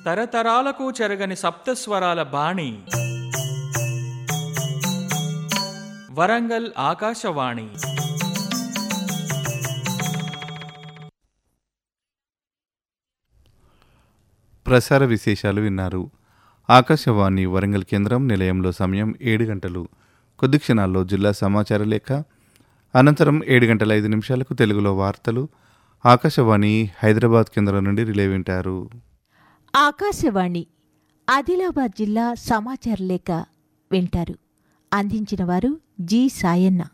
తరతరాలకు చెరగని సప్తస్వరాల బాణి వరంగల్ ఆకాశవాణి ప్రసార విశేషాలు విన్నారు ఆకాశవాణి వరంగల్ కేంద్రం నిలయంలో సమయం ఏడు గంటలు కొద్ది క్షణాల్లో జిల్లా సమాచార లేఖ అనంతరం ఏడు గంటల ఐదు నిమిషాలకు తెలుగులో వార్తలు ఆకాశవాణి హైదరాబాద్ కేంద్రం నుండి రిలే వింటారు ఆకాశవాణి ఆదిలాబాద్ జిల్లా సమాచార లేఖ వింటారు అందించిన వారు జి సాయన్న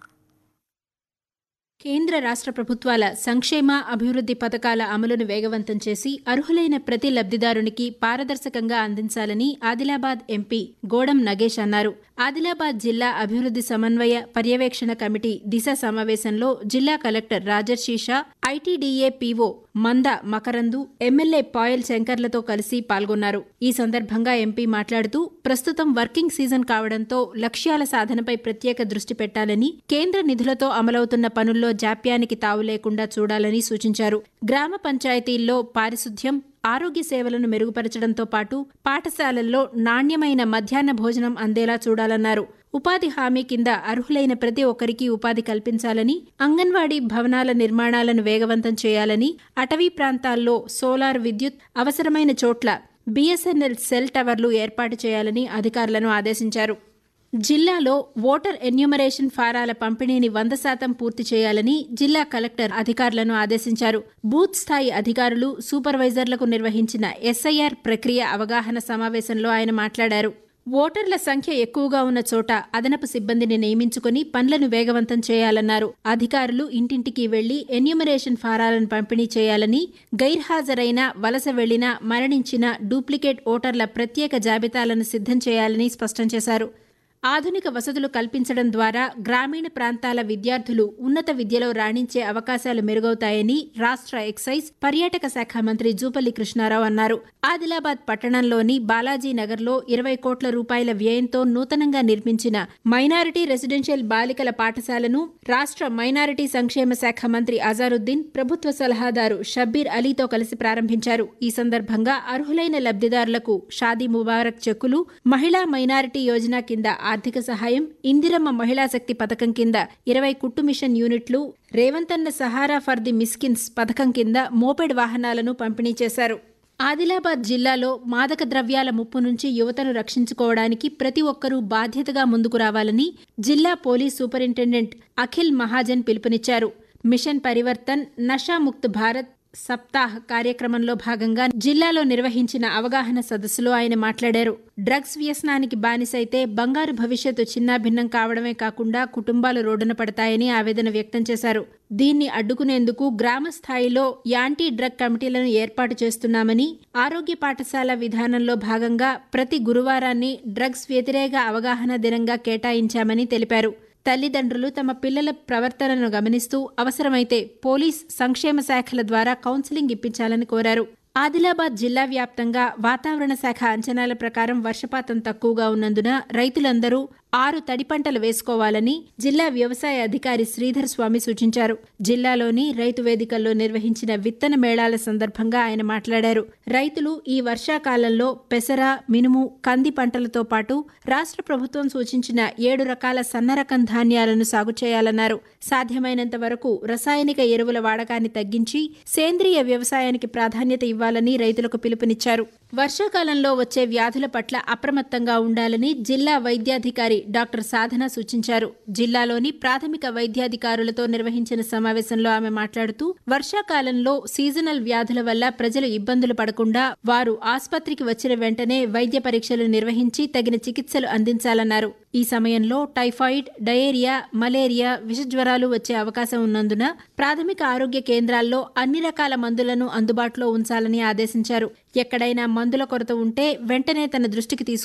కేంద్ర రాష్ట్ర ప్రభుత్వాల సంక్షేమ అభివృద్ధి పథకాల అమలును వేగవంతం చేసి అర్హులైన ప్రతి లబ్ధిదారునికి పారదర్శకంగా అందించాలని ఆదిలాబాద్ ఎంపీ గోడం నగేష్ అన్నారు ఆదిలాబాద్ జిల్లా అభివృద్ధి సమన్వయ పర్యవేక్షణ కమిటీ దిశ సమావేశంలో జిల్లా కలెక్టర్ రాజర్షీషా ఐటీడీఏ పీఓ మంద మకరందు ఎమ్మెల్యే పాయల్ శంకర్లతో కలిసి పాల్గొన్నారు ఈ సందర్భంగా ఎంపీ మాట్లాడుతూ ప్రస్తుతం వర్కింగ్ సీజన్ కావడంతో లక్ష్యాల సాధనపై ప్రత్యేక దృష్టి పెట్టాలని కేంద్ర నిధులతో అమలవుతున్న పనుల్లో జాప్యానికి తావు లేకుండా చూడాలని సూచించారు గ్రామ పంచాయతీల్లో పారిశుద్ధ్యం ఆరోగ్య సేవలను మెరుగుపరచడంతో పాటు పాఠశాలల్లో నాణ్యమైన మధ్యాహ్న భోజనం అందేలా చూడాలన్నారు ఉపాధి హామీ కింద అర్హులైన ప్రతి ఒక్కరికి ఉపాధి కల్పించాలని అంగన్వాడీ భవనాల నిర్మాణాలను వేగవంతం చేయాలని అటవీ ప్రాంతాల్లో సోలార్ విద్యుత్ అవసరమైన చోట్ల బీఎస్ఎన్ఎల్ సెల్ టవర్లు ఏర్పాటు చేయాలని అధికారులను ఆదేశించారు జిల్లాలో ఓటర్ ఎన్యూమరేషన్ ఫారాల పంపిణీని వంద శాతం పూర్తి చేయాలని జిల్లా కలెక్టర్ అధికారులను ఆదేశించారు బూత్ స్థాయి అధికారులు సూపర్వైజర్లకు నిర్వహించిన ఎస్ఐఆర్ ప్రక్రియ అవగాహన సమావేశంలో ఆయన మాట్లాడారు ఓటర్ల సంఖ్య ఎక్కువగా ఉన్న చోట అదనపు సిబ్బందిని నియమించుకుని పనులను వేగవంతం చేయాలన్నారు అధికారులు ఇంటింటికి వెళ్లి ఎన్యూమరేషన్ ఫారాలను పంపిణీ చేయాలని గైర్హాజరైన వలస వెళ్లిన మరణించిన డూప్లికేట్ ఓటర్ల ప్రత్యేక జాబితాలను సిద్ధం చేయాలని స్పష్టం చేశారు ఆధునిక వసతులు కల్పించడం ద్వారా గ్రామీణ ప్రాంతాల విద్యార్థులు ఉన్నత విద్యలో రాణించే అవకాశాలు మెరుగవుతాయని రాష్ట్ర ఎక్సైజ్ పర్యాటక శాఖ మంత్రి జూపల్లి కృష్ణారావు అన్నారు ఆదిలాబాద్ పట్టణంలోని బాలాజీ నగర్లో ఇరవై కోట్ల రూపాయల వ్యయంతో నూతనంగా నిర్మించిన మైనారిటీ రెసిడెన్షియల్ బాలికల పాఠశాలను రాష్ట్ర మైనారిటీ సంక్షేమ శాఖ మంత్రి అజారుద్దీన్ ప్రభుత్వ సలహాదారు షబ్బీర్ అలీతో కలిసి ప్రారంభించారు ఈ సందర్భంగా అర్హులైన లబ్ధిదారులకు షాదీ ముబారక్ చెక్కులు మహిళా మైనారిటీ యోజన కింద ఆర్థిక సహాయం ఇందిరమ్మ మహిళా శక్తి పథకం కింద ఇరవై కుట్టు మిషన్ యూనిట్లు రేవంతన్న సహారా ఫర్ ది మిస్కిన్స్ పథకం కింద మోపెడ్ వాహనాలను పంపిణీ చేశారు ఆదిలాబాద్ జిల్లాలో మాదక ద్రవ్యాల ముప్పు నుంచి యువతను రక్షించుకోవడానికి ప్రతి ఒక్కరూ బాధ్యతగా ముందుకు రావాలని జిల్లా పోలీస్ సూపరింటెండెంట్ అఖిల్ మహాజన్ పిలుపునిచ్చారు మిషన్ పరివర్తన్ నషాముక్త్ భారత్ సప్తాహ్ కార్యక్రమంలో భాగంగా జిల్లాలో నిర్వహించిన అవగాహన సదస్సులో ఆయన మాట్లాడారు డ్రగ్స్ వ్యసనానికి బానిసైతే బంగారు భవిష్యత్తు చిన్నాభిన్నం కావడమే కాకుండా కుటుంబాలు రోడ్డున పడతాయని ఆవేదన వ్యక్తం చేశారు దీన్ని అడ్డుకునేందుకు గ్రామ స్థాయిలో యాంటీ డ్రగ్ కమిటీలను ఏర్పాటు చేస్తున్నామని ఆరోగ్య పాఠశాల విధానంలో భాగంగా ప్రతి గురువారాన్ని డ్రగ్స్ వ్యతిరేక అవగాహన దినంగా కేటాయించామని తెలిపారు తల్లిదండ్రులు తమ పిల్లల ప్రవర్తనను గమనిస్తూ అవసరమైతే పోలీస్ సంక్షేమ శాఖల ద్వారా కౌన్సిలింగ్ ఇప్పించాలని కోరారు ఆదిలాబాద్ జిల్లా వ్యాప్తంగా వాతావరణ శాఖ అంచనాల ప్రకారం వర్షపాతం తక్కువగా ఉన్నందున రైతులందరూ ఆరు తడి పంటలు వేసుకోవాలని జిల్లా వ్యవసాయ అధికారి శ్రీధర్ స్వామి సూచించారు జిల్లాలోని రైతు వేదికల్లో నిర్వహించిన విత్తన మేళాల సందర్భంగా ఆయన మాట్లాడారు రైతులు ఈ వర్షాకాలంలో పెసర మినుము కంది పంటలతో పాటు రాష్ట్ర ప్రభుత్వం సూచించిన ఏడు రకాల సన్నరకం ధాన్యాలను సాగు చేయాలన్నారు సాధ్యమైనంత వరకు రసాయనిక ఎరువుల వాడకాన్ని తగ్గించి సేంద్రియ వ్యవసాయానికి ప్రాధాన్యత ఇవ్వాలని రైతులకు పిలుపునిచ్చారు వర్షాకాలంలో వచ్చే వ్యాధుల పట్ల అప్రమత్తంగా ఉండాలని జిల్లా వైద్యాధికారి డాక్టర్ సాధన సూచించారు జిల్లాలోని ప్రాథమిక వైద్యాధికారులతో నిర్వహించిన సమావేశంలో ఆమె మాట్లాడుతూ వర్షాకాలంలో సీజనల్ వ్యాధుల వల్ల ప్రజలు ఇబ్బందులు పడకుండా వారు ఆసుపత్రికి వచ్చిన వెంటనే వైద్య పరీక్షలు నిర్వహించి తగిన చికిత్సలు అందించాలన్నారు ఈ సమయంలో టైఫాయిడ్ డయేరియా మలేరియా విషజ్వరాలు వచ్చే అవకాశం ఉన్నందున ప్రాథమిక ఆరోగ్య కేంద్రాల్లో అన్ని రకాల మందులను అందుబాటులో ఉంచాలని ఆదేశించారు ఎక్కడైనా మందుల కొరత ఉంటే వెంటనే తన దృష్టికి తీసుకు